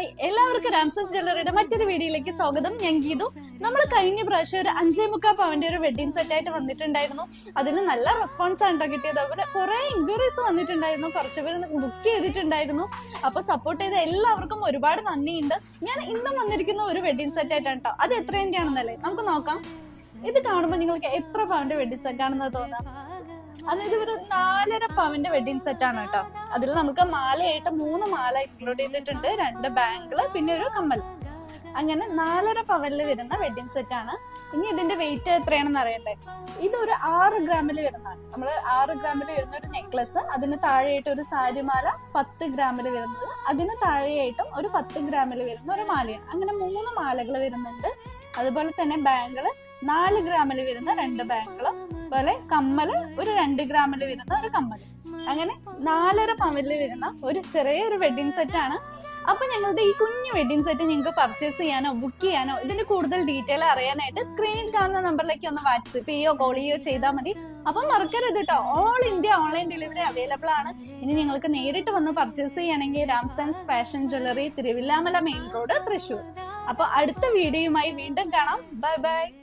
hi എല്ലാവർക്കും Ramses ജ്വല്ലറിയുടെ മറ്റൊരു വീഡിയോയിലേക്ക് സ്വാഗതം ഞാൻ ഗീതു നമ്മൾ കഴിഞ്ഞ പ്രാവശ്യം ഒരു അഞ്ചേ മുക്കാൽ പവന്റെ ഒരു വെഡിങ് സെറ്റ് ആയിട്ട് വന്നിട്ടുണ്ടായിരുന്നു അതിന് നല്ല റെസ്പോൺസ് ആണ് ട്ടോ കിട്ടിയത് അവര് കുറെ എൻക്വയറീസ് വന്നിട്ടുണ്ടായിരുന്നു കുറച്ച് പേര് ബുക്ക് ചെയ്തിട്ടുണ്ടായിരുന്നു അപ്പൊ സപ്പോർട്ട് ചെയ്ത എല്ലാവർക്കും ഒരുപാട് നന്ദിയുണ്ട് ഞാൻ ഇന്നും വന്നിരിക്കുന്ന ഒരു വെഡിങ് സെറ്റ് ആയിട്ടാണ് കേട്ടോ അത് എത്രേന്റെയാണെന്നല്ലേ നമുക്ക് നോക്കാം ഇത് കാണുമ്പോൾ നിങ്ങൾക്ക് എത്ര പവന്റെ വെഡിങ് സെറ്റ് ആണെന്ന് തോന്നാം അത് ഇത് ഒരു നാലര പവന്റെ വെഡിങ് സെറ്റ് ആണ് കേട്ടോ അതിൽ നമുക്ക് മാലയായിട്ട് മൂന്ന് മാല ഇൻക്ലൂഡ് ചെയ്തിട്ടുണ്ട് രണ്ട് ബാങ്കിള് പിന്നെ ഒരു കമ്മൽ അങ്ങനെ നാലര പവനിൽ വരുന്ന വെഡിങ് സെറ്റ് ആണ് ഇനി ഇതിന്റെ വെയിറ്റ് എത്രയാണെന്ന് അറിയണ്ടേ ഇതൊരു ആറ് ഗ്രാമിൽ വരുന്നതാണ് നമ്മൾ ആറ് ഗ്രാമിൽ വരുന്ന ഒരു നെക്ലസ് അതിന് താഴെയായിട്ട് ഒരു സാരിമാല പത്ത് ഗ്രാമിൽ വരുന്നത് അതിന് താഴെയായിട്ടും ഒരു പത്ത് ഗ്രാമിൽ വരുന്ന ഒരു മാലയാണ് അങ്ങനെ മൂന്ന് മാലകൾ വരുന്നുണ്ട് അതുപോലെ തന്നെ ബാങ്കിള് നാല് ഗ്രാമിൽ വരുന്ന രണ്ട് ബാങ്കിള് അതുപോലെ കമ്മല് ഒരു രണ്ട് ഗ്രാമിൽ വരുന്ന ഒരു കമ്മല് അങ്ങനെ നാലര പവനിൽ വരുന്ന ഒരു ചെറിയൊരു വെഡിങ് സെറ്റ് ആണ് അപ്പൊ ഞങ്ങളുടെ ഈ കുഞ്ഞു വെഡിങ് സെറ്റ് നിങ്ങൾക്ക് പർച്ചേസ് ചെയ്യാനോ ബുക്ക് ചെയ്യാനോ ഇതിന്റെ കൂടുതൽ ഡീറ്റെയിൽ അറിയാനായിട്ട് സ്ക്രീനിൽ കാണുന്ന നമ്പറിലേക്ക് ഒന്ന് വാട്സപ്പ് ചെയ്യോ കോൾ ചെയ്യോ ചെയ്താൽ മതി അപ്പൊ മറക്കരുത് കേട്ടോ all India online delivery available ആണ് ഇനി നിങ്ങൾക്ക് നേരിട്ട് വന്ന് പർച്ചേസ് ചെയ്യണമെങ്കിൽ Ramsons fashion jewellery Thiruvilwamala main road Thrissur അപ്പൊ അടുത്ത വീഡിയോയുമായി വീണ്ടും കാണാം ബൈ ബൈ